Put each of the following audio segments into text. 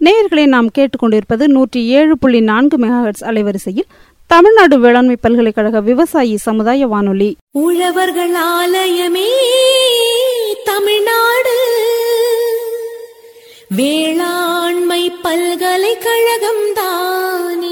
நேயர்களை நாம் கேட்டுக்கொண்டிருப்பது நூற்றி ஏழு புள்ளி நான்கு மெகாஹெட்ஸ் அலைவரிசையில் தமிழ்நாடு வேளாண்மை பல்கலைக்கழக விவசாயி சமுதாய வானொலி உழவர்கள் ஆலயமே தமிழ்நாடு வேளாண்மை பல்கலைக்கழகம் தானே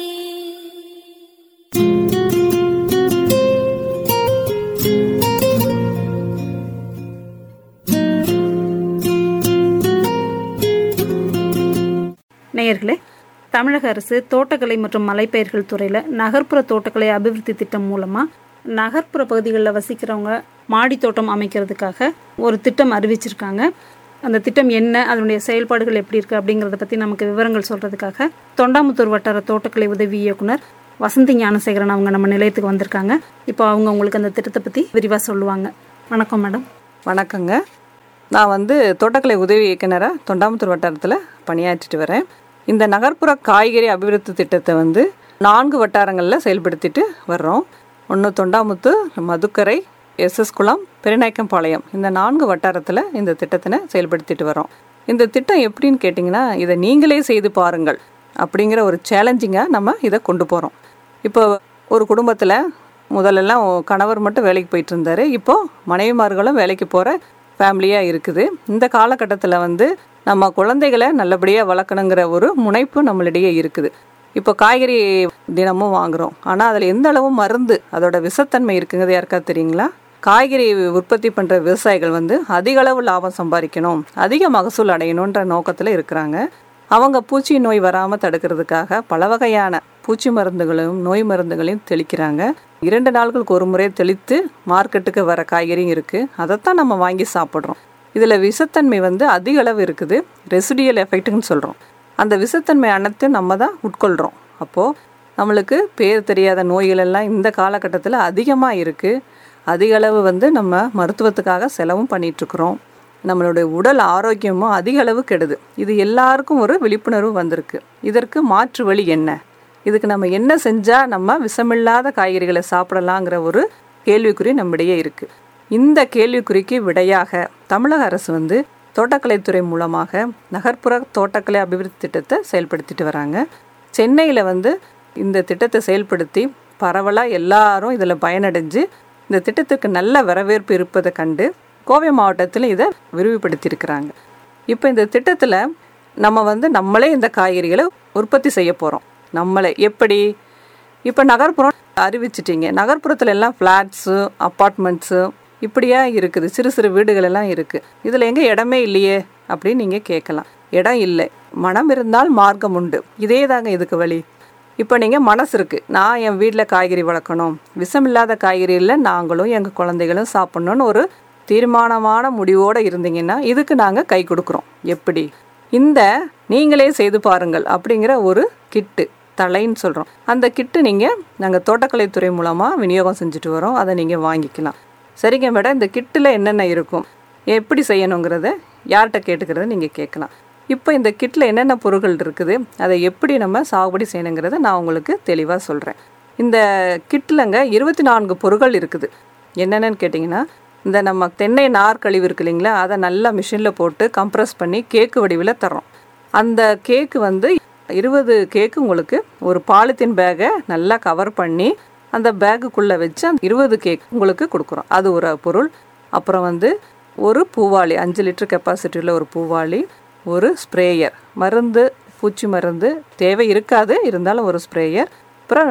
நேயர்களே தமிழக அரசு தோட்டக்கலை மற்றும் மலைப்பயிர்கள் துறையில் நகர்ப்புற தோட்டக்கலை அபிவிருத்தி திட்டம் மூலமாக நகர்ப்புற பகுதிகளில் வசிக்கிறவங்க மாடி தோட்டம் அமைக்கிறதுக்காக ஒரு திட்டம் அறிவிச்சிருக்காங்க அந்த திட்டம் என்ன அதனுடைய செயல்பாடுகள் எப்படி இருக்குது அப்படிங்கிறத பற்றி நமக்கு விவரங்கள் சொல்கிறதுக்காக தொண்டாமுத்தூர் வட்டார தோட்டக்கலை உதவி இயக்குனர் வசந்தி ஞானசேகரன் அவங்க நம்ம நிலையத்துக்கு வந்திருக்காங்க இப்போ அவங்க உங்களுக்கு அந்த திட்டத்தை பற்றி விரிவாக சொல்லுவாங்க வணக்கம் மேடம் வணக்கங்க நான் வந்து தோட்டக்கலை உதவி இயக்குனராக தொண்டாமுத்தூர் வட்டாரத்தில் பணியாற்றிட்டு வரேன் இந்த நகர்ப்புற காய்கறி அபிவிருத்தி திட்டத்தை வந்து நான்கு வட்டாரங்களில் செயல்படுத்திட்டு வர்றோம் ஒன்று தொண்டாமுத்தூர் மதுக்கரை எஸ்எஸ் குளம் பெருநாயக்கம்பாளையம் இந்த நான்கு வட்டாரத்தில் இந்த திட்டத்தினை செயல்படுத்திட்டு வரோம் இந்த திட்டம் எப்படின்னு கேட்டிங்கன்னா இதை நீங்களே செய்து பாருங்கள் அப்படிங்கிற ஒரு சேலஞ்சிங்காக நம்ம இதை கொண்டு போகிறோம் இப்போ ஒரு குடும்பத்தில் முதல்லலாம் கணவர் மட்டும் வேலைக்கு போயிட்டு இருந்தார் இப்போது மனைவிமார்களும் வேலைக்கு போகிற ஃபேமிலியாக இருக்குது இந்த காலகட்டத்தில் வந்து நம்ம குழந்தைகளை நல்லபடியாக வளர்க்கணுங்கிற ஒரு முனைப்பு நம்மளிடையே இருக்குது இப்போ காய்கறி தினமும் வாங்குகிறோம் ஆனால் அதில் எந்த அளவு மருந்து அதோட விஷத்தன்மை இருக்குங்கிறது யாருக்கா தெரியுங்களா காய்கறி உற்பத்தி பண்ணுற விவசாயிகள் வந்து அதிக அளவு லாபம் சம்பாதிக்கணும் அதிக மகசூல் அடையணுன்ற நோக்கத்தில் இருக்கிறாங்க அவங்க பூச்சி நோய் வராமல் தடுக்கிறதுக்காக பல வகையான பூச்சி மருந்துகளையும் நோய் மருந்துகளையும் தெளிக்கிறாங்க இரண்டு நாட்களுக்கு ஒரு முறை தெளித்து மார்க்கெட்டுக்கு வர காய்கறியும் இருக்குது அதைத்தான் நம்ம வாங்கி சாப்பிட்றோம் இதில் விஷத்தன்மை வந்து அதிக அளவு இருக்குது ரெசிடியல் எஃபெக்ட்டுன்னு சொல்கிறோம் அந்த விஷத்தன்மை அனைத்தும் நம்ம தான் உட்கொள்கிறோம் அப்போது நம்மளுக்கு பேர் தெரியாத நோய்கள் எல்லாம் இந்த காலகட்டத்தில் அதிகமாக இருக்குது அதிக அளவு வந்து நம்ம மருத்துவத்துக்காக செலவும் பண்ணிகிட்ருக்குறோம் நம்மளுடைய உடல் ஆரோக்கியமும் அதிக அளவு கெடுது இது எல்லாருக்கும் ஒரு விழிப்புணர்வு வந்திருக்கு இதற்கு மாற்று வழி என்ன இதுக்கு நம்ம என்ன செஞ்சால் நம்ம விஷமில்லாத காய்கறிகளை சாப்பிடலாங்கிற ஒரு கேள்விக்குறி நம்மிடையே இருக்குது இந்த கேள்விக்குறிக்கு விடையாக தமிழக அரசு வந்து தோட்டக்கலைத்துறை மூலமாக நகர்ப்புற தோட்டக்கலை அபிவிருத்தி திட்டத்தை செயல்படுத்திட்டு வராங்க சென்னையில் வந்து இந்த திட்டத்தை செயல்படுத்தி பரவலாக எல்லாரும் இதில் பயனடைஞ்சு இந்த திட்டத்துக்கு நல்ல வரவேற்பு இருப்பதை கண்டு கோவை மாவட்டத்தில் இதை விரிவுபடுத்தியிருக்கிறாங்க இப்போ இந்த திட்டத்தில் நம்ம வந்து நம்மளே இந்த காய்கறிகளை உற்பத்தி செய்ய போகிறோம் நம்மளே எப்படி இப்போ நகர்ப்புறம் அறிவிச்சிட்டிங்க நகர்ப்புறத்துல எல்லாம் ஃப்ளாட்ஸு அப்பார்ட்மெண்ட்ஸு இப்படியா இருக்குது சிறு சிறு வீடுகள் எல்லாம் இருக்குது இதில் எங்கே இடமே இல்லையே அப்படின்னு நீங்கள் கேட்கலாம் இடம் இல்லை மனம் இருந்தால் மார்க்கம் உண்டு இதே தாங்க இதுக்கு வழி இப்போ நீங்கள் மனசு இருக்குது நான் என் வீட்டில் காய்கறி வளர்க்கணும் விஷமில்லாத காய்கறியில் நாங்களும் எங்கள் குழந்தைகளும் சாப்பிட்ணுன்னு ஒரு தீர்மானமான முடிவோடு இருந்தீங்கன்னா இதுக்கு நாங்கள் கை கொடுக்குறோம் எப்படி இந்த நீங்களே செய்து பாருங்கள் அப்படிங்கிற ஒரு கிட்டு தலைன்னு சொல்கிறோம் அந்த கிட்டு நீங்கள் நாங்கள் தோட்டக்கலைத்துறை மூலமாக விநியோகம் செஞ்சுட்டு வரோம் அதை நீங்கள் வாங்கிக்கலாம் சரிங்க மேடம் இந்த கிட்டில் என்னென்ன இருக்கும் எப்படி செய்யணுங்கிறத யார்கிட்ட கேட்டுக்கிறத நீங்கள் கேட்கலாம் இப்போ இந்த கிட்டில் என்னென்ன பொருட்கள் இருக்குது அதை எப்படி நம்ம சாகுபடி செய்யணுங்கிறத நான் உங்களுக்கு தெளிவாக சொல்கிறேன் இந்த கிட்டிலங்க இருபத்தி நான்கு பொருட்கள் இருக்குது என்னென்னு கேட்டிங்கன்னா இந்த நம்ம தென்னை நார் கழிவு இருக்கு இல்லைங்களா அதை நல்லா மிஷினில் போட்டு கம்ப்ரஸ் பண்ணி கேக்கு வடிவில் தரோம் அந்த கேக்கு வந்து இருபது கேக்கு உங்களுக்கு ஒரு பாலித்தீன் பேக்கை நல்லா கவர் பண்ணி அந்த பேக்குக்குள்ளே வச்சு அந்த இருபது கேக் உங்களுக்கு கொடுக்குறோம் அது ஒரு பொருள் அப்புறம் வந்து ஒரு பூவாளி அஞ்சு லிட்டர் கெப்பாசிட்டியில் ஒரு பூவாளி ஒரு ஸ்ப்ரேயர் மருந்து பூச்சி மருந்து தேவை இருக்காது இருந்தாலும் ஒரு ஸ்ப்ரேயர் அப்புறம்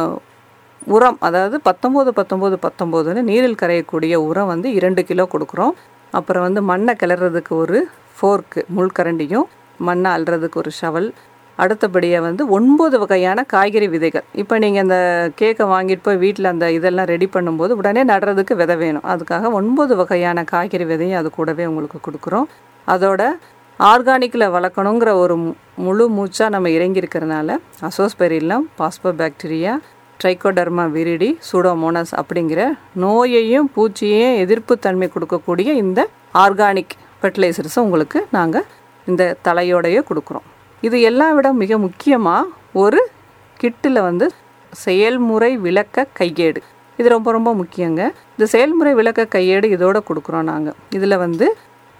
உரம் அதாவது பத்தொம்போது பத்தொம்போது பத்தொம்போதுன்னு நீரில் கரையக்கூடிய உரம் வந்து இரண்டு கிலோ கொடுக்குறோம் அப்புறம் வந்து மண்ணை கிளறதுக்கு ஒரு ஃபோர்க்கு முள்கரண்டியும் மண்ணை அள்ளுறதுக்கு ஒரு ஷவல் அடுத்தபடியாக வந்து ஒன்பது வகையான காய்கறி விதைகள் இப்போ நீங்கள் அந்த கேக்கை வாங்கிட்டு போய் வீட்டில் அந்த இதெல்லாம் ரெடி பண்ணும்போது உடனே நடுறதுக்கு விதை வேணும் அதுக்காக ஒன்பது வகையான காய்கறி விதையும் அது கூடவே உங்களுக்கு கொடுக்குறோம் அதோட ஆர்கானிக்கில் வளர்க்கணுங்கிற ஒரு முழு மூச்சாக நம்ம இறங்கியிருக்கிறனால azospirillum phospho bacteria trichoderma viride pseudomonas அப்படிங்கிற நோயையும் பூச்சியையும் எதிர்ப்பு தன்மை கொடுக்கக்கூடிய இந்த ஆர்கானிக் ஃபெர்டிலைசர்ஸை உங்களுக்கு நாங்கள் இந்த தலையோடையே கொடுக்குறோம் இது எல்லாம் விட மிக முக்கியமாக ஒரு கிட்டில் வந்து செயல்முறை விளக்க கையேடு இது ரொம்ப ரொம்ப முக்கியங்க இந்த செயல்முறை விளக்க கையேடு இதோட கொடுக்குறோம் நாங்கள் இதில் வந்து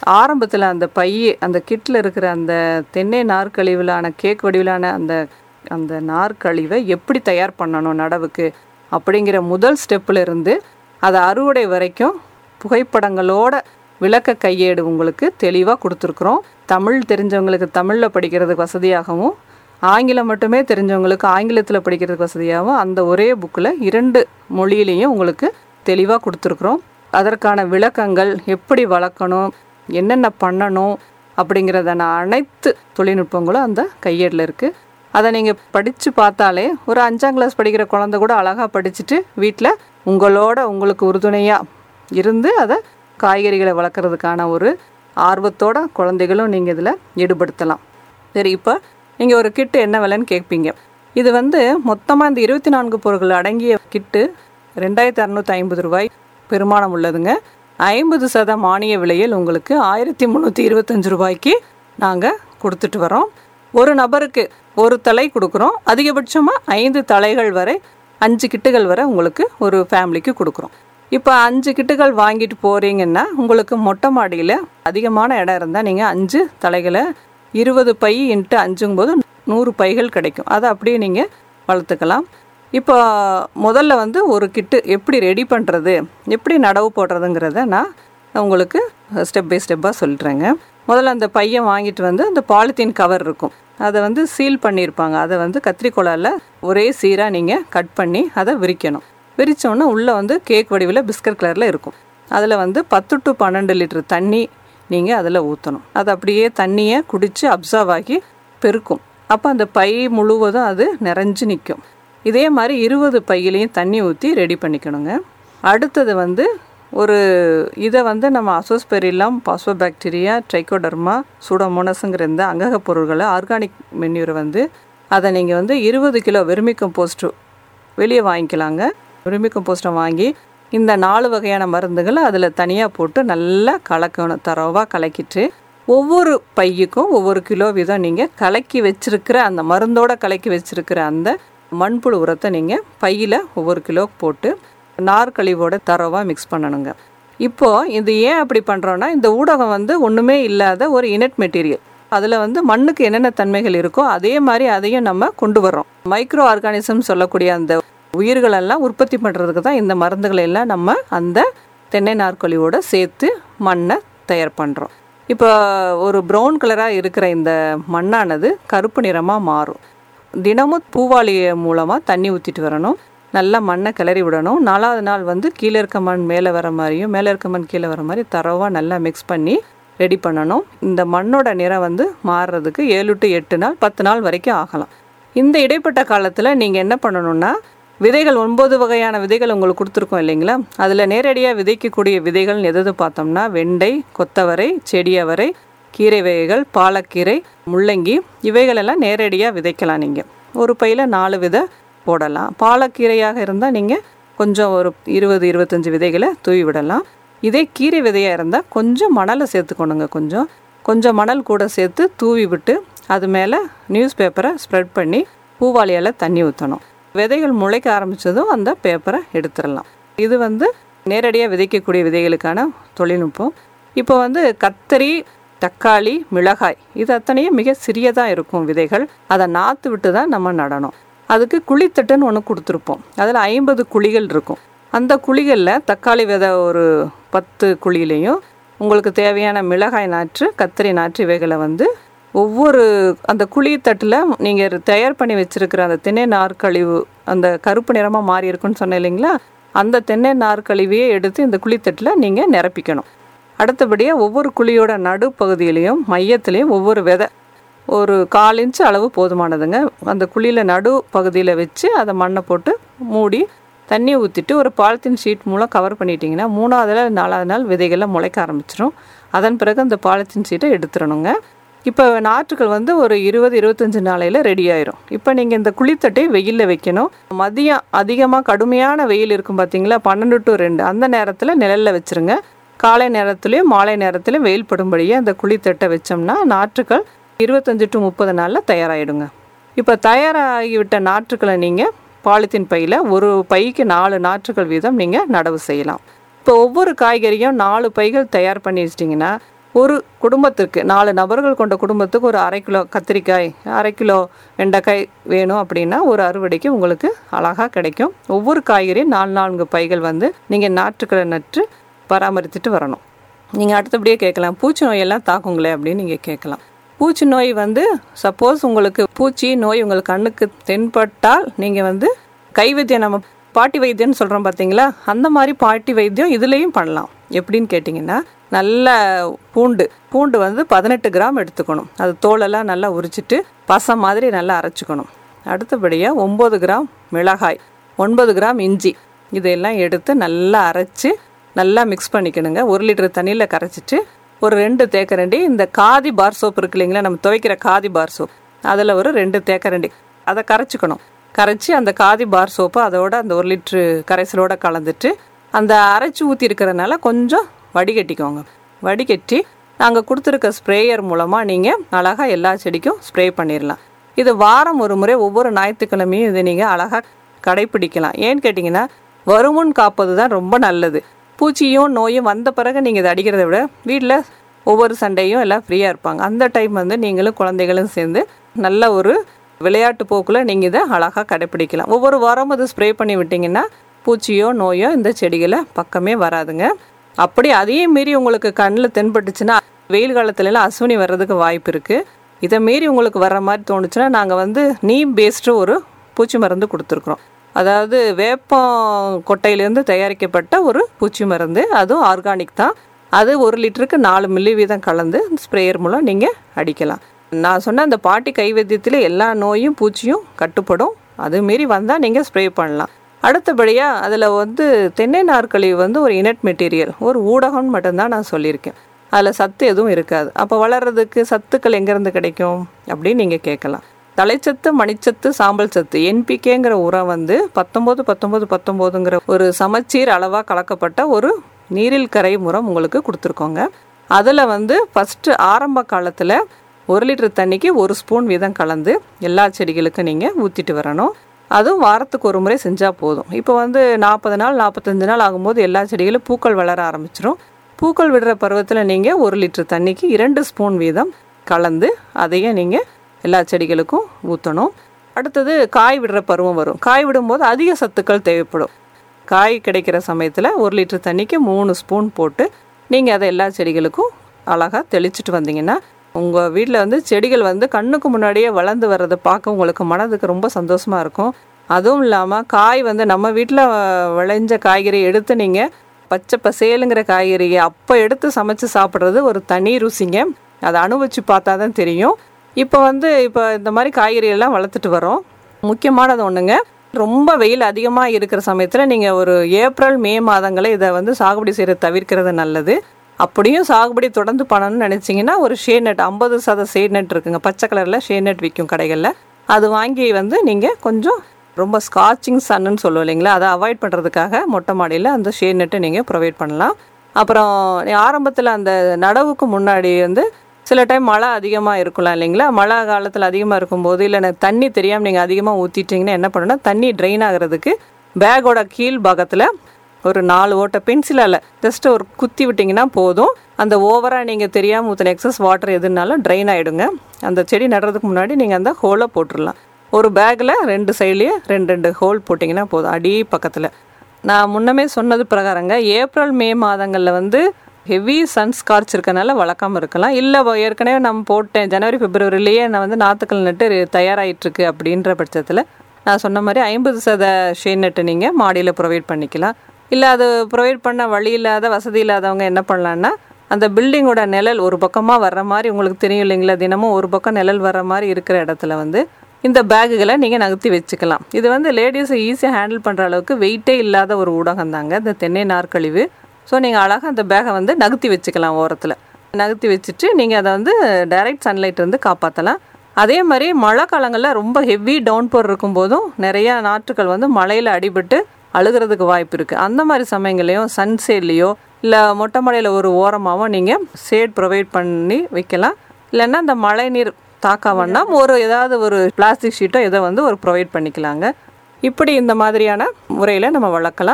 ஆரம்பத்தில் அந்த பை அந்த கிட்டில் இருக்கிற அந்த தென்னை நார்க்கழிவிலான கேக் வடிவிலான அந்த அந்த நார்க்கழிவை எப்படி தயார் பண்ணணும் நடவுக்கு அப்படிங்கிற முதல் ஸ்டெப்பில் இருந்து அதை அறுவடை வரைக்கும் புகைப்படங்களோட விளக்க கையேடு உங்களுக்கு தெளிவாக கொடுத்துருக்குறோம் தமிழ் தெரிஞ்சவங்களுக்கு தமிழில் படிக்கிறதுக்கு வசதியாகவும் ஆங்கிலம் மட்டுமே தெரிஞ்சவங்களுக்கு ஆங்கிலத்தில் படிக்கிறதுக்கு வசதியாகவும் அந்த ஒரே புக்கில் இரண்டு மொழியிலையும் உங்களுக்கு தெளிவாக கொடுத்துருக்குறோம் அதற்கான விளக்கங்கள் எப்படி வளர்க்கணும் என்னென்ன பண்ணணும் அப்படிங்கிறதான அனைத்து தொழில்நுட்பங்களும் அந்த கையேடில் இருக்குது அதை நீங்கள் படித்து பார்த்தாலே ஒரு அஞ்சாம் கிளாஸ் படிக்கிற குழந்தை கூட அழகாக படிச்சுட்டு வீட்டில் உங்களோட உங்களுக்கு உறுதுணையாக இருந்து அதை காய்கறிகளை வளர்க்குறதுக்கான ஒரு ஆர்வத்தோட குழந்தைகளும் நீங்கள் இதில் ஈடுபடுத்தலாம் சரி இப்போ நீங்கள் ஒரு கிட்டு என்ன விலைன்னு கேட்பீங்க இது வந்து மொத்தமாக இந்த இருபத்தி நான்கு பொருட்கள் அடங்கிய கிட்டு ரெண்டாயிரத்தி அறநூற்றி ஐம்பது ரூபாய் பெருமானம் உள்ளதுங்க ஐம்பது சத மானிய விலையில் உங்களுக்கு ஆயிரத்தி முந்நூற்றி இருபத்தஞ்சு ரூபாய்க்கு நாங்கள் கொடுத்துட்டு வரோம் ஒரு நபருக்கு ஒரு தலை கொடுக்குறோம் அதிகபட்சமாக ஐந்து தலைகள் வரை அஞ்சு கிட்டுகள் வரை உங்களுக்கு ஒரு ஃபேமிலிக்கு கொடுக்குறோம் இப்போ அஞ்சு கிட்டுகள் வாங்கிட்டு போகிறீங்கன்னா உங்களுக்கு மொட்டை மாடியில் அதிகமான இடம் இருந்தால் நீங்கள் அஞ்சு தலைகளை இருபது பை இன்ட்டு அஞ்சுங்கும் போது நூறு பைகள் கிடைக்கும் அதை அப்படியே நீங்கள் வளர்த்துக்கலாம் இப்போ முதல்ல வந்து ஒரு கிட்டு எப்படி ரெடி பண்ணுறது எப்படி நடவு போடுறதுங்கிறத நான் உங்களுக்கு ஸ்டெப் பை ஸ்டெப்பாக சொல்லிட்றேங்க முதல்ல அந்த பையை வாங்கிட்டு வந்து அந்த பாலித்தீன் கவர் இருக்கும் அதை வந்து சீல் பண்ணியிருப்பாங்க அதை வந்து கத்திரிக்கோலால் ஒரே சீராக நீங்கள் கட் பண்ணி அதை விரிக்கணும் விரித்தோன்னே உள்ளே வந்து கேக் வடிவில் பிஸ்கட் கலரில் இருக்கும் அதில் வந்து பத்து டு பன்னெண்டு லிட்டர் தண்ணி நீங்கள் அதில் ஊற்றணும் அது அப்படியே தண்ணியை குடித்து அப்சர்வ் ஆகி பெருக்கும் அப்போ அந்த பை முழுவதும் அது நிறைஞ்சு நிற்கும் இதே மாதிரி இருபது பையிலையும் தண்ணி ஊற்றி ரெடி பண்ணிக்கணுங்க அடுத்தது வந்து ஒரு இதை வந்து நம்ம அசோஸ்பெரிலாம் பாஸ்போபாக்டீரியா ட்ரைகோடர்மா சூடோமோனஸுங்கிற இந்த அங்கக பொருள்களை ஆர்கானிக் மென்யூரை வந்து அதை நீங்கள் வந்து இருபது கிலோ வெர்மி கம்போஸ்ட்டு வெளியே வாங்கிக்கலாங்க வெர்மி கம்போஸ்ட்டை வாங்கி இந்த நாலு வகையான மருந்துகளை அதில் தனியாக போட்டு நல்லா கலக்கணும் தரவாக கலக்கிட்டு ஒவ்வொரு பையுக்கும் ஒவ்வொரு கிலோ வீதம் நீங்கள் கலக்கி வச்சிருக்கிற அந்த மருந்தோட கலக்கி வச்சிருக்கிற அந்த மண்புழு உரத்தை நீங்கள் பையில் ஒவ்வொரு கிலோ போட்டு நார்க்கழிவோட தரவாக மிக்ஸ் பண்ணணுங்க இப்போது இது ஏன் அப்படி பண்ணுறோன்னா இந்த ஊடகம் வந்து ஒன்றுமே இல்லாத ஒரு இனட் மெட்டீரியல் அதில் வந்து மண்ணுக்கு என்னென்ன தன்மைகள் இருக்கோ அதே மாதிரி அதையும் நம்ம கொண்டு வர்றோம் மைக்ரோ ஆர்கானிசம் சொல்லக்கூடிய அந்த உயிர்களெல்லாம் உற்பத்தி பண்ணுறதுக்கு தான் இந்த மருந்துகளை எல்லாம் நம்ம அந்த தென்னை நார்க்கொலியோட சேர்த்து மண்ணை தயார் பண்ணுறோம் இப்போ ஒரு ப்ரௌன் கலராக இருக்கிற இந்த மண்ணானது கருப்பு நிறமாக மாறும் தினமும் பூவாளி மூலமாக தண்ணி ஊற்றிட்டு வரணும் நல்லா மண்ணை கிளறி விடணும் நாலாவது நாள் வந்து கீழே இருக்க மண் மேலே வர மாதிரியும் மேலே இருக்க மண் கீழே வர மாதிரி தரவாக நல்லா மிக்ஸ் பண்ணி ரெடி பண்ணணும் இந்த மண்ணோட நிறம் வந்து மாறுறதுக்கு ஏழு டு எட்டு நாள் பத்து நாள் வரைக்கும் ஆகலாம் இந்த இடைப்பட்ட காலத்தில் நீங்கள் என்ன பண்ணணும்னா விதைகள் ஒன்பது வகையான விதைகள் உங்களுக்கு கொடுத்துருக்கோம் இல்லைங்களா அதில் நேரடியாக விதைக்கக்கூடிய விதைகள் எது எது பார்த்தோம்னா வெண்டை கொத்தவரை செடியவரை கீரை வகைகள் பாலக்கீரை முள்ளங்கி இவைகளெல்லாம் நேரடியாக விதைக்கலாம் நீங்கள் ஒரு பையில் நாலு விதை போடலாம் பாலக்கீரையாக இருந்தால் நீங்கள் கொஞ்சம் ஒரு இருபது இருபத்தஞ்சி விதைகளை தூவி விடலாம் இதே கீரை விதையாக இருந்தால் கொஞ்சம் மணலை சேர்த்துக்கணுங்க கொஞ்சம் கொஞ்சம் மணல் கூட சேர்த்து தூவி விட்டு அது மேலே நியூஸ் பேப்பரை ஸ்ப்ரெட் பண்ணி பூவாளியால் தண்ணி ஊற்றணும் விதைகள் முளைக்க ஆரம்பித்ததும் அந்த பேப்பரை எடுத்துடலாம் இது வந்து நேரடியாக விதைக்கக்கூடிய விதைகளுக்கான தொழில்நுட்பம் இப்போ வந்து கத்தரி தக்காளி மிளகாய் இது அத்தனையும் மிக சிறியதாக இருக்கும் விதைகள் அதை நாற்று விட்டு தான் நம்ம நடணும் அதுக்கு குழித்தட்டுன்னு ஒன்று கொடுத்துருப்போம் அதில் ஐம்பது குழிகள் இருக்கும் அந்த குழிகளில் தக்காளி விதை ஒரு பத்து குழியிலையும் உங்களுக்கு தேவையான மிளகாய் நாற்று கத்திரி நாற்று இவைகளை வந்து ஒவ்வொரு அந்த குழித்தட்டில் நீங்கள் தயார் பண்ணி வச்சுருக்கிற அந்த தென்னை நார்க்கழிவு அந்த கருப்பு நிறமாக மாறி இருக்குன்னு சொன்னேன் இல்லைங்களா அந்த தென்னை நார்க்கழிவையே எடுத்து இந்த குழித்தட்டில் நீங்கள் நிரப்பிக்கணும் அடுத்தபடியாக ஒவ்வொரு குழியோட நடுப்பகுதியிலையும் மையத்துலேயும் ஒவ்வொரு விதை ஒரு கால் இன்ச்சு அளவு போதுமானதுங்க அந்த குழியில் நடு பகுதியில் வச்சு அதை மண்ணை போட்டு மூடி தண்ணி ஊற்றிட்டு ஒரு பாலித்தீன் ஷீட் மூலம் கவர் பண்ணிட்டீங்கன்னா மூணாவது நாள் நாலாவது நாள் விதைகள்லாம் முளைக்க ஆரம்பிச்சிடும் அதன் பிறகு அந்த பாலித்தீன் ஷீட்டை எடுத்துடணுங்க இப்போ நாற்றுகள் வந்து ஒரு இருபது இருபத்தஞ்சி நாளையில் ரெடி ஆயிரும் இப்போ நீங்கள் இந்த குழித்தட்டை வெயிலில் வைக்கணும் மதியம் அதிகமாக கடுமையான வெயில் இருக்கும் பார்த்தீங்களா பன்னெண்டு டு ரெண்டு அந்த நேரத்தில் நிழலில் வச்சுருங்க காலை நேரத்துலையும் மாலை நேரத்துலையும் வெயில் படும்படியே அந்த குழித்தட்டை வச்சோம்னா நாற்றுகள் இருபத்தஞ்சி டு முப்பது நாளில் தயாராகிடுங்க இப்போ தயாராகிவிட்ட நாற்றுக்களை நீங்கள் பாலித்தீன் பையில் ஒரு பைக்கு நாலு நாற்றுகள் வீதம் நீங்கள் நடவு செய்யலாம் இப்போ ஒவ்வொரு காய்கறியும் நாலு பைகள் தயார் பண்ணி வச்சிட்டிங்கன்னா ஒரு குடும்பத்திற்கு நாலு நபர்கள் கொண்ட குடும்பத்துக்கு ஒரு அரை கிலோ கத்திரிக்காய் அரை கிலோ வெண்டைக்காய் வேணும் அப்படின்னா ஒரு அறுவடைக்கு உங்களுக்கு அழகாக கிடைக்கும் ஒவ்வொரு காய்கறியும் நாலு நான்கு பைகள் வந்து நீங்கள் நாற்றுக்களை நட்டு பராமரித்துட்டு வரணும் நீங்கள் அடுத்தபடியே கேட்கலாம் பூச்சி நோயெல்லாம் தாக்குங்களே அப்படின்னு நீங்கள் கேட்கலாம் பூச்சி நோய் வந்து சப்போஸ் உங்களுக்கு பூச்சி நோய் உங்கள் கண்ணுக்கு தென்பட்டால் நீங்கள் வந்து கைவைத்தியம் நம்ம பாட்டி வைத்தியம்னு சொல்கிறோம் பார்த்தீங்களா அந்த மாதிரி பாட்டி வைத்தியம் இதுலேயும் பண்ணலாம் எப்படின்னு கேட்டிங்கன்னா நல்ல பூண்டு பூண்டு வந்து பதினெட்டு கிராம் எடுத்துக்கணும் அது தோலெல்லாம் நல்லா உரிச்சிட்டு பசை மாதிரி நல்லா அரைச்சிக்கணும் அடுத்தபடியாக ஒம்பது கிராம் மிளகாய் ஒன்பது கிராம் இஞ்சி இதெல்லாம் எடுத்து நல்லா அரைச்சி நல்லா மிக்ஸ் பண்ணிக்கணுங்க ஒரு லிட்டர் தண்ணியில் கரைச்சிட்டு ஒரு ரெண்டு தேக்கரண்டி இந்த காதி பார் சோப் இருக்கு இல்லைங்களா நம்ம துவைக்கிற காதி பார் சோப் அதில் ஒரு ரெண்டு தேக்கரண்டி அதை கரைச்சிக்கணும் கரைச்சி அந்த காதி பார் சோப்பு அதோட அந்த ஒரு லிட்ரு கரைசலோட கலந்துட்டு அந்த அரைச்சி ஊற்றி இருக்கிறதுனால கொஞ்சம் வடிகட்டிக்கோங்க வடிகட்டி நாங்கள் கொடுத்துருக்க ஸ்ப்ரேயர் மூலமாக நீங்கள் அழகாக எல்லா செடிக்கும் ஸ்ப்ரே பண்ணிடலாம் இது வாரம் ஒரு முறை ஒவ்வொரு ஞாயிற்றுக்கிழமையும் இதை நீங்கள் அழகாக கடைப்பிடிக்கலாம் ஏன்னு கேட்டிங்கன்னா வருமுன் காப்பது தான் ரொம்ப நல்லது பூச்சியும் நோயும் வந்த பிறகு நீங்கள் இதை அடிக்கிறத விட வீட்டில் ஒவ்வொரு சண்டையும் எல்லாம் ஃப்ரீயாக இருப்பாங்க அந்த டைம் வந்து நீங்களும் குழந்தைகளும் சேர்ந்து நல்ல ஒரு விளையாட்டு போக்கில் நீங்கள் இதை அழகாக கடைப்பிடிக்கலாம் ஒவ்வொரு வாரமும் அதை ஸ்ப்ரே பண்ணி விட்டிங்கன்னா பூச்சியோ நோயோ இந்த செடிகளை பக்கமே வராதுங்க அப்படி அதையும் மீறி உங்களுக்கு கண்ணில் தென்பட்டுச்சுன்னா வெயில் காலத்துலலாம் அஸ்வினி வர்றதுக்கு வாய்ப்பு இருக்குது இதை மீறி உங்களுக்கு வர்ற மாதிரி தோணுச்சுன்னா நாங்கள் வந்து நீம் பேஸ்டு ஒரு பூச்சி மருந்து கொடுத்துருக்குறோம் அதாவது வேப்பம் கொட்டையிலேருந்து தயாரிக்கப்பட்ட ஒரு பூச்சி மருந்து அதுவும் ஆர்கானிக் தான் அது ஒரு லிட்டருக்கு நாலு மில்லி வீதம் கலந்து ஸ்ப்ரேயர் மூலம் நீங்கள் அடிக்கலாம் நான் சொன்ன அந்த பாட்டி கைவைத்தியத்தில் எல்லா நோயும் பூச்சியும் கட்டுப்படும் அது மீறி வந்தால் நீங்கள் ஸ்ப்ரே பண்ணலாம் அடுத்தபடியாக அதில் வந்து தென்னை நார்க்கழிவு வந்து ஒரு இனட் மெட்டீரியல் ஒரு ஊடகம்னு மட்டும்தான் நான் சொல்லியிருக்கேன் அதில் சத்து எதுவும் இருக்காது அப்போ வளர்கிறதுக்கு சத்துக்கள் எங்கேருந்து கிடைக்கும் அப்படின்னு நீங்கள் கேட்கலாம் தலைச்சத்து மணிச்சத்து சாம்பல் சத்து என்பிகேங்கிற உரம் வந்து பத்தொம்போது பத்தொம்போது பத்தொம்போதுங்கிற ஒரு சமச்சீர் அளவாக கலக்கப்பட்ட ஒரு நீரில் கரை உரம் உங்களுக்கு கொடுத்துருக்கோங்க அதில் வந்து ஃபஸ்ட்டு ஆரம்ப காலத்தில் ஒரு லிட்டர் தண்ணிக்கு ஒரு ஸ்பூன் வீதம் கலந்து எல்லா செடிகளுக்கும் நீங்கள் ஊற்றிட்டு வரணும் அதுவும் வாரத்துக்கு ஒரு முறை செஞ்சால் போதும் இப்போ வந்து நாற்பது நாள் நாற்பத்தஞ்சு நாள் ஆகும்போது எல்லா செடிகளும் பூக்கள் வளர ஆரம்பிச்சிரும் பூக்கள் விடுற பருவத்தில் நீங்கள் ஒரு லிட்டர் தண்ணிக்கு இரண்டு ஸ்பூன் வீதம் கலந்து அதையும் நீங்கள் எல்லா செடிகளுக்கும் ஊற்றணும் அடுத்தது காய் விடுற பருவம் வரும் காய் விடும்போது அதிக சத்துக்கள் தேவைப்படும் காய் கிடைக்கிற சமயத்தில் ஒரு லிட்டர் தண்ணிக்கு மூணு ஸ்பூன் போட்டு நீங்கள் அதை எல்லா செடிகளுக்கும் அழகாக தெளிச்சிட்டு வந்தீங்கன்னா உங்கள் வீட்டில் வந்து செடிகள் வந்து கண்ணுக்கு முன்னாடியே வளர்ந்து வர்றதை பார்க்க உங்களுக்கு மனதுக்கு ரொம்ப சந்தோஷமாக இருக்கும் அதுவும் இல்லாமல் காய் வந்து நம்ம வீட்டில் விளைஞ்ச காய்கறி எடுத்து நீங்கள் பச்சை பசேலுங்கிற காய்கறியை அப்போ எடுத்து சமைச்சு சாப்பிட்றது ஒரு தனி ருசிங்க அதை அனுபவிச்சு பார்த்தா தான் தெரியும் இப்போ வந்து இப்போ இந்த மாதிரி காய்கறி எல்லாம் வளர்த்துட்டு வரோம் முக்கியமானது ஒன்றுங்க ரொம்ப வெயில் அதிகமாக இருக்கிற சமயத்தில் நீங்கள் ஒரு ஏப்ரல் மே மாதங்களை இதை வந்து சாகுபடி செய்கிற தவிர்க்கிறது நல்லது அப்படியும் சாகுபடி தொடர்ந்து பண்ணணும்னு நினச்சிங்கன்னா ஒரு ஷே நெட் ஐம்பது சத ஷே நெட் இருக்குங்க பச்சை கலரில் ஷே நெட் விற்கும் கடைகளில் அது வாங்கி வந்து நீங்கள் கொஞ்சம் ரொம்ப ஸ்காட்சிங் சன்னு சொல்லுவோம் இல்லைங்களா அதை அவாய்ட் பண்ணுறதுக்காக மொட்டை மாடியில் அந்த ஷே நெட்டை நீங்கள் ப்ரொவைட் பண்ணலாம் அப்புறம் ஆரம்பத்தில் அந்த நடவுக்கு முன்னாடி வந்து சில டைம் மழை அதிகமாக இருக்கலாம் இல்லைங்களா மழை காலத்தில் அதிகமாக இருக்கும்போது இல்லை எனக்கு தண்ணி தெரியாமல் நீங்கள் அதிகமாக ஊற்றிட்டிங்கன்னா என்ன பண்ணணும்னா தண்ணி ட்ரெயின் ஆகிறதுக்கு பேக்கோட கீழ் பாகத்தில் ஒரு நாலு ஓட்டை பென்சிலால் ஜஸ்ட் ஒரு குத்தி விட்டிங்கன்னா போதும் அந்த ஓவராக நீங்கள் தெரியாமல் ஊற்றின எக்ஸஸ் வாட்டர் எதுனாலும் ட்ரைன் ஆகிடுங்க அந்த செடி நடுறதுக்கு முன்னாடி நீங்கள் அந்த ஹோலை போட்டுடலாம் ஒரு பேக்கில் ரெண்டு சைட்லேயே ரெண்டு ரெண்டு ஹோல் போட்டிங்கன்னா போதும் அடி பக்கத்தில் நான் முன்னமே சொன்னது பிரகாரங்க ஏப்ரல் மே மாதங்களில் வந்து ஹெவி சன் ஸ்கார்ச் இருக்கனால வளர்க்காம இருக்கலாம் இல்லை ஏற்கனவே நம்ம போட்டேன் ஜனவரி பிப்ரவரிலேயே நான் வந்து நாற்றுக்கள் நட்டு தயாராகிட்டுருக்கு அப்படின்ற பட்சத்தில் நான் சொன்ன மாதிரி ஐம்பது சத ஷேன் நட்டு நீங்கள் மாடியில் ப்ரொவைட் பண்ணிக்கலாம் இல்லை அது ப்ரொவைட் பண்ண வழி இல்லாத வசதி இல்லாதவங்க என்ன பண்ணலான்னா அந்த பில்டிங்கோட நிழல் ஒரு பக்கமாக வர்ற மாதிரி உங்களுக்கு தெரியும் இல்லைங்களா தினமும் ஒரு பக்கம் நிழல் வர்ற மாதிரி இருக்கிற இடத்துல வந்து இந்த பேக்குகளை நீங்கள் நகர்த்தி வச்சுக்கலாம் இது வந்து லேடிஸை ஈஸியாக ஹேண்டில் பண்ணுற அளவுக்கு வெயிட்டே இல்லாத ஒரு ஊடகம் தாங்க இந்த தென்னை நார்க்கழிவு ஸோ நீங்கள் அழகாக அந்த பேகை வந்து நகர்த்தி வச்சுக்கலாம் ஓரத்தில் நகர்த்தி வச்சுட்டு நீங்கள் அதை வந்து டைரக்ட் சன்லைட் வந்து காப்பாற்றலாம் அதே மாதிரி மழை காலங்களில் ரொம்ப ஹெவி டவுன் போர் இருக்கும்போதும் நிறையா நாற்றுக்கள் வந்து மழையில் அடிபட்டு அழுகிறதுக்கு வாய்ப்பு இருக்குது அந்த மாதிரி சமயங்களையும் சன்சேட்லேயோ இல்லை மொட்டை மலையில் ஒரு ஓரமாகவும் நீங்கள் ஷேட் ப்ரொவைட் பண்ணி வைக்கலாம் இல்லைன்னா அந்த மழை நீர் தாக்க வேண்டாம் ஒரு ஏதாவது ஒரு பிளாஸ்டிக் ஷீட்டோ இதை வந்து ஒரு ப்ரொவைட் பண்ணிக்கலாங்க இப்படி இந்த மாதிரியான முறையில் நம்ம வளர்க்கலாம்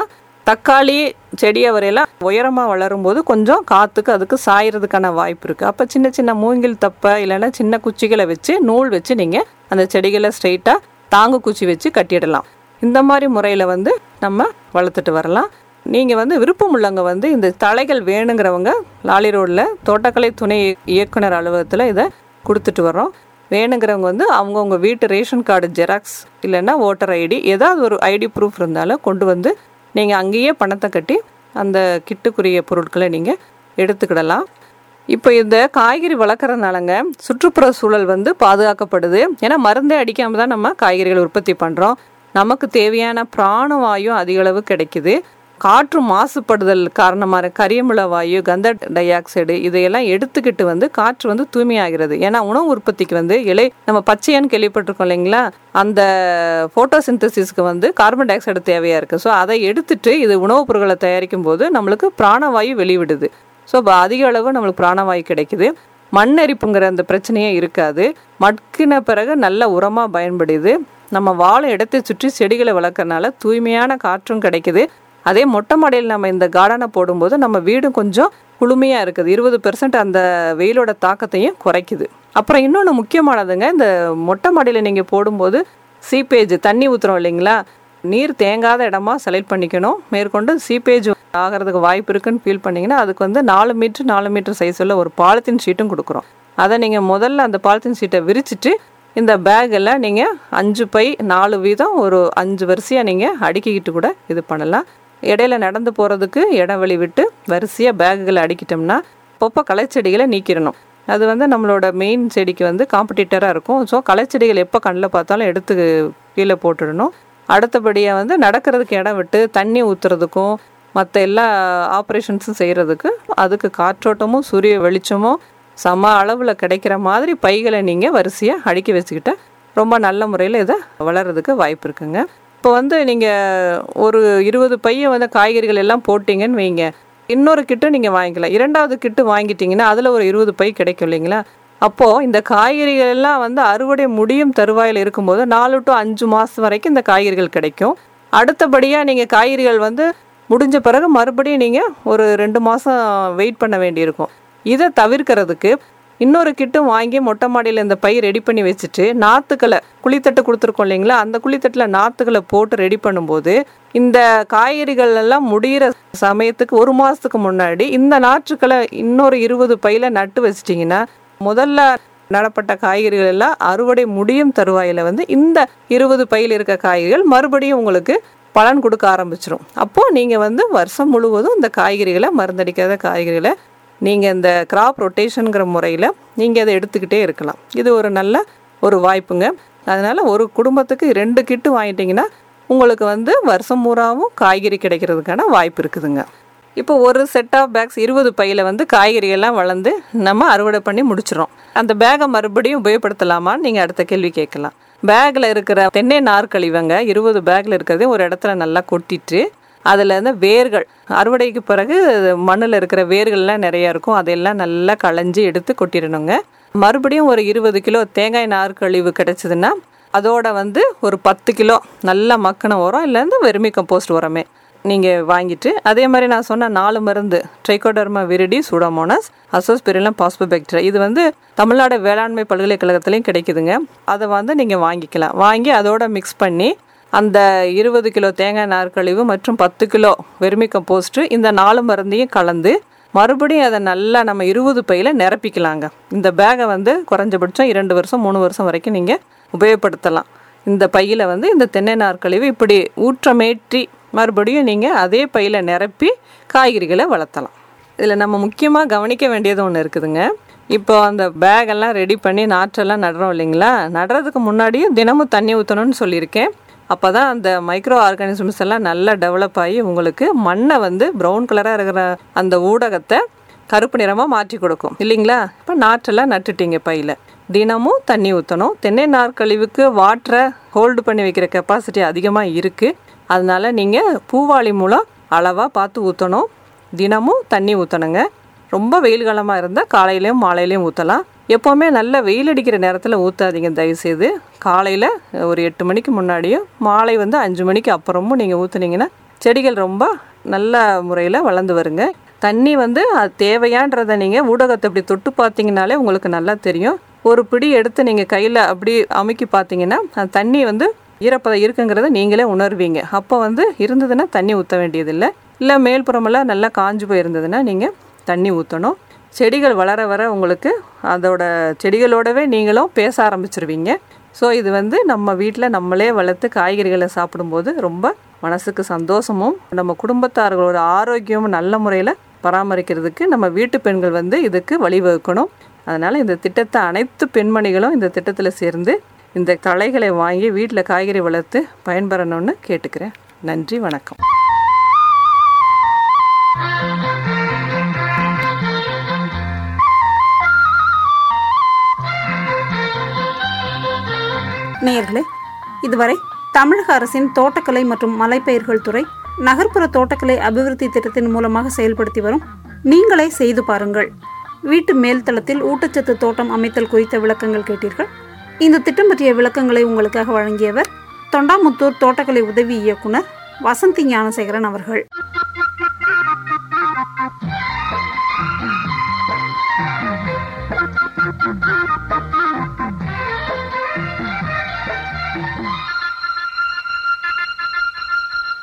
தக்காளி செடியை வரையெல்லாம் உயரமாக வளரும் போது கொஞ்சம் காற்றுக்கு அதுக்கு சாயறதுக்கான வாய்ப்பு இருக்குது அப்போ சின்ன சின்ன மூங்கில் தப்பை இல்லைன்னா சின்ன குச்சிகளை வச்சு நூல் வச்சு நீங்கள் அந்த செடிகளை ஸ்ட்ரைட்டாக தாங்கு குச்சி வச்சு கட்டிடலாம் இந்த மாதிரி முறையில் வந்து நம்ம வளர்த்துட்டு வரலாம் நீங்கள் வந்து விருப்பம் உள்ளவங்க வந்து இந்த தழைகள் வேணுங்கிறவங்க லாலி ரோடில் தோட்டக்கலை துணை இயக்குனர் அலுவலகத்தில் இதை கொடுத்துட்டு வர்றோம் வேணுங்கிறவங்க வந்து அவங்கவுங்க வீட்டு ரேஷன் கார்டு ஜெராக்ஸ் இல்லைன்னா ஓட்டர் ஐடி ஏதாவது ஒரு ஐடி ப்ரூஃப் இருந்தாலும் கொண்டு வந்து நீங்கள் அங்கேயே பணத்தை கட்டி அந்த கிட்டுக்குரிய பொருட்களை நீங்கள் எடுத்துக்கிடலாம் இப்போ இந்த காய்கறி வளர்க்குறதுனாலங்க சுற்றுப்புற சூழல் வந்து பாதுகாக்கப்படுது ஏன்னா மருந்தே அடிக்காம தான் நம்ம காய்கறிகள் உற்பத்தி பண்ணுறோம் நமக்கு தேவையான பிராணவாயு அதிக அளவு கிடைக்குது காற்று மாசுபடுதல் காரணமாக கரியமில வாயு கந்த டை ஆக்சைடு இதையெல்லாம் எடுத்துக்கிட்டு வந்து காற்று வந்து தூய்மையாகிறது ஏன்னா உணவு உற்பத்திக்கு வந்து இலை நம்ம பச்சையான்னு கேள்விப்பட்டிருக்கோம் இல்லைங்களா அந்த ஃபோட்டோசிந்தசிஸ்க்கு வந்து கார்பன் டை ஆக்சைடு தேவையாக இருக்குது ஸோ அதை எடுத்துட்டு இது உணவுப் பொருட்களை தயாரிக்கும் போது நம்மளுக்கு பிராணவாயு வெளிவிடுது ஸோ அதிக அளவு நம்மளுக்கு பிராணவாயு கிடைக்குது மண்ணரிப்புங்கிற அந்த பிரச்சனையே இருக்காது மட்கின பிறகு நல்ல உரமாக பயன்படுது நம்ம வாழை இடத்தை சுற்றி செடிகளை வளர்க்கறனால தூய்மையான காற்றும் கிடைக்குது அதே மொட்டை மாடியில் நம்ம இந்த கார்டனை போடும்போது நம்ம வீடும் கொஞ்சம் குளுமையாக இருக்குது இருபது பெர்சன்ட் அந்த வெயிலோட தாக்கத்தையும் குறைக்குது அப்புறம் இன்னொன்று முக்கியமானதுங்க இந்த மொட்டை மாடியில் நீங்கள் போடும்போது சீப்பேஜ் தண்ணி ஊற்றுறோம் இல்லைங்களா நீர் தேங்காத இடமா செலக்ட் பண்ணிக்கணும் மேற்கொண்டு சீப்பேஜ் ஆகிறதுக்கு வாய்ப்பு இருக்குன்னு ஃபீல் பண்ணிங்கன்னா அதுக்கு வந்து நாலு மீட்ரு நாலு மீட்டர் சைஸ் உள்ள ஒரு பாலித்தீன் ஷீட்டும் கொடுக்குறோம் அதை நீங்கள் முதல்ல அந்த பாலித்தீன் ஷீட்டை விரிச்சிட்டு இந்த பேக்கில் நீங்கள் அஞ்சு பை நாலு வீதம் ஒரு அஞ்சு வரிசையாக நீங்கள் அடுக்கிக்கிட்டு கூட இது பண்ணலாம் இடையில நடந்து போகிறதுக்கு இடைவெளி விட்டு வரிசையாக பேக்குகளை அடிக்கிட்டோம்னா அப்பப்போ களைச்செடிகளை நீக்கிடணும் அது வந்து நம்மளோட மெயின் செடிக்கு வந்து காம்படிட்டராக இருக்கும் ஸோ களைச்செடிகள் எப்போ கண்ணில் பார்த்தாலும் எடுத்து கீழே போட்டுடணும் அடுத்தபடியாக வந்து நடக்கிறதுக்கு இடம் விட்டு தண்ணி ஊற்றுறதுக்கும் மற்ற எல்லா ஆப்ரேஷன்ஸும் செய்கிறதுக்கு அதுக்கு காற்றோட்டமும் சூரிய வெளிச்சமும் சம அளவில் கிடைக்கிற மாதிரி பைகளை நீங்கள் வரிசையாக அடுக்கி வச்சுக்கிட்டா ரொம்ப நல்ல முறையில் இதை வளர்கிறதுக்கு வாய்ப்பு இருக்குங்க இப்போ வந்து நீங்கள் ஒரு இருபது பைய வந்து காய்கறிகள் எல்லாம் போட்டிங்கன்னு வைங்க இன்னொரு கிட்டு நீங்கள் வாங்கிக்கலாம் இரண்டாவது கிட்டு வாங்கிட்டீங்கன்னா அதில் ஒரு இருபது பை கிடைக்கும் இல்லைங்களா அப்போது இந்த காய்கறிகள் எல்லாம் வந்து அறுவடை முடியும் தருவாயில் இருக்கும்போது நாலு டு அஞ்சு மாதம் வரைக்கும் இந்த காய்கறிகள் கிடைக்கும் அடுத்தபடியாக நீங்கள் காய்கறிகள் வந்து முடிஞ்ச பிறகு மறுபடியும் நீங்கள் ஒரு ரெண்டு மாதம் வெயிட் பண்ண வேண்டியிருக்கும் இதை தவிர்க்கிறதுக்கு இன்னொரு கிட்டும் வாங்கி மொட்டை மாடியில் இந்த பை ரெடி பண்ணி வச்சுட்டு நாற்றுக்களை குழித்தட்டு கொடுத்துருக்கோம் இல்லைங்களா அந்த குழித்தட்டில் நாற்றுக்களை போட்டு ரெடி பண்ணும்போது இந்த காய்கறிகள் எல்லாம் முடிகிற சமயத்துக்கு ஒரு மாதத்துக்கு முன்னாடி இந்த நாற்றுக்களை இன்னொரு இருபது பையில் நட்டு வச்சிட்டிங்கன்னா முதல்ல நடப்பட்ட காய்கறிகள் எல்லாம் அறுவடை முடியும் தருவாயில் வந்து இந்த இருபது பையில் இருக்க காய்கறிகள் மறுபடியும் உங்களுக்கு பலன் கொடுக்க ஆரம்பிச்சிடும் அப்போது நீங்கள் வந்து வருஷம் முழுவதும் இந்த காய்கறிகளை மருந்தடிக்காத காய்கறிகளை நீங்கள் இந்த கிராப் ரொட்டேஷனுங்கிற முறையில் நீங்கள் அதை எடுத்துக்கிட்டே இருக்கலாம் இது ஒரு நல்ல ஒரு வாய்ப்புங்க அதனால் ஒரு குடும்பத்துக்கு ரெண்டு கிட்டு வாங்கிட்டீங்கன்னா உங்களுக்கு வந்து வருஷம் பூராவும் காய்கறி கிடைக்கிறதுக்கான வாய்ப்பு இருக்குதுங்க இப்போ ஒரு செட் ஆஃப் பேக்ஸ் இருபது பையில் வந்து காய்கறிகள்லாம் வளர்ந்து நம்ம அறுவடை பண்ணி முடிச்சிடும் அந்த பேகை மறுபடியும் உபயோகப்படுத்தலாமான்னு நீங்கள் அடுத்த கேள்வி கேட்கலாம் பேக்கில் இருக்கிற தென்னை நார்க்கழிவங்க இருபது பேக்கில் இருக்கிறதே ஒரு இடத்துல நல்லா கொட்டிட்டு அதில் இருந்து வேர்கள் அறுவடைக்கு பிறகு மண்ணில் இருக்கிற வேர்கள்லாம் நிறையா இருக்கும் அதெல்லாம் நல்லா களைஞ்சி எடுத்து கொட்டிடணுங்க மறுபடியும் ஒரு இருபது கிலோ தேங்காய் நார் கழிவு கிடச்சிதுன்னா அதோட வந்து ஒரு பத்து கிலோ நல்லா மக்கின உரம் இல்லைன்னா வெறுமி கம்போஸ்ட் உரமே நீங்கள் வாங்கிட்டு அதே மாதிரி நான் சொன்ன நாலு மருந்து trichoderma viride pseudomonas azospirillum phosphobacteria இது வந்து தமிழ்நாடு வேளாண்மை பல்கலைக்கழகத்துலேயும் கிடைக்குதுங்க அதை வந்து நீங்கள் வாங்கிக்கலாம் வாங்கி அதோட மிக்ஸ் பண்ணி அந்த இருபது கிலோ தேங்காய் நார்க்கழிவு மற்றும் பத்து கிலோ வெர்மி கம்போஸ்ட்டு இந்த நாலு மருந்தையும் கலந்து மறுபடியும் அதை நல்லா நம்ம இருபது பையில் நிரப்பிக்கலாங்க இந்த பேகை வந்து குறைஞ்சபட்சம் இரண்டு வருஷம் மூணு வருஷம் வரைக்கும் நீங்கள் உபயோகப்படுத்தலாம் இந்த பையில் வந்து இந்த தென்னை நார்க்கழிவு இப்படி ஊற்றமேற்றி மறுபடியும் நீங்கள் அதே பையில் நிரப்பி காய்கறிகளை வளர்த்தலாம் இதில் நம்ம முக்கியமாக கவனிக்க வேண்டியது ஒன்று இருக்குதுங்க இப்போ அந்த பேகெல்லாம் ரெடி பண்ணி நாற்றெல்லாம் நடுறோம் இல்லைங்களா நடுறதுக்கு முன்னாடியும் தினமும் தண்ணி ஊற்றணும்னு சொல்லியிருக்கேன் அப்போ தான் அந்த மைக்ரோ ஆர்கானிசம்ஸ் எல்லாம் நல்லா டெவலப் ஆகி உங்களுக்கு மண்ணை வந்து ப்ரௌன் கலராக இருக்கிற அந்த ஊடகத்தை கருப்பு நிறமாக மாற்றி கொடுக்கும் இல்லைங்களா இப்போ நாற்றெல்லாம் நட்டுட்டீங்க பையில் தினமும் தண்ணி ஊற்றணும் தென்னை நார்க்கழிவுக்கு வாட்டரை ஹோல்டு பண்ணி வைக்கிற கெப்பாசிட்டி அதிகமாக இருக்குது அதனால நீங்கள் பூவாளி மூலம் அளவாக பார்த்து ஊற்றணும் தினமும் தண்ணி ஊற்றணுங்க ரொம்ப வெயில் காலமாக இருந்தால் காலையிலையும் மாலையிலையும் ஊற்றலாம் எப்போவுமே நல்ல வெயில் அடிக்கிற நேரத்தில் ஊற்றாதீங்க தயவுசெய்து காலையில் ஒரு எட்டு மணிக்கு முன்னாடியும் மாலை வந்து அஞ்சு மணிக்கு அப்புறமும் நீங்கள் ஊற்றுனீங்கன்னா செடிகள் ரொம்ப நல்ல முறையில் வளர்ந்து வருங்க தண்ணி வந்து அது தேவையான்றதை நீங்கள் ஊடகத்தை இப்படி தொட்டு பார்த்தீங்கனாலே உங்களுக்கு நல்லா தெரியும் ஒரு பிடி எடுத்து நீங்கள் கையில் அப்படி அமுக்கி பார்த்தீங்கன்னா அந்த தண்ணி வந்து ஈரப்பதம் இருக்குங்கிறத நீங்களே உணர்வீங்க அப்போ வந்து இருந்ததுன்னா தண்ணி ஊற்ற வேண்டியதில்லை இல்லை மேல்புறமெல்லாம் நல்லா காஞ்சு போயிருந்ததுன்னா நீங்கள் தண்ணி ஊற்றணும் செடிகள் வளர வர உங்களுக்கு அதோட செடிகளோடவே நீங்களும் பேச ஆரம்பிச்சிருவீங்க ஸோ இது வந்து நம்ம வீட்டில் நம்மளே வளர்த்து காய்கறிகளை சாப்பிடும்போது ரொம்ப மனசுக்கு சந்தோஷமும் நம்ம குடும்பத்தார்களோட ஆரோக்கியமும் நல்ல முறையில் பராமரிக்கிறதுக்கு நம்ம வீட்டு பெண்கள் வந்து இதுக்கு வழிவகுக்கணும் அதனால் இந்த திட்டத்தை அனைத்து பெண்மணிகளும் இந்த திட்டத்தில் சேர்ந்து இந்த தழைகளை வாங்கி வீட்டில் காய்கறி வளர்த்து பயன்பெறணும்னு கேட்டுக்கிறேன் நன்றி வணக்கம் நேயர்களே இதுவரை தமிழக அரசின் தோட்டக்கலை மற்றும் மலைப்பயிர்கள் துறை நகர்ப்புற தோட்டக்கலை அபிவிருத்தி திட்டத்தின் மூலமாக செயல்படுத்தி வரும் நீங்களே செய்து பாருங்கள் வீட்டு மேல்தளத்தில் ஊட்டச்சத்து தோட்டம் அமைத்தல் குறித்த விளக்கங்கள் கேட்டீர்கள் இந்த திட்டம் பற்றிய விளக்கங்களை உங்களுக்காக வழங்கியவர் தொண்டாமுத்தூர் தோட்டக்கலை உதவி இயக்குனர் வசந்தி ஞானசேகரன் அவர்கள்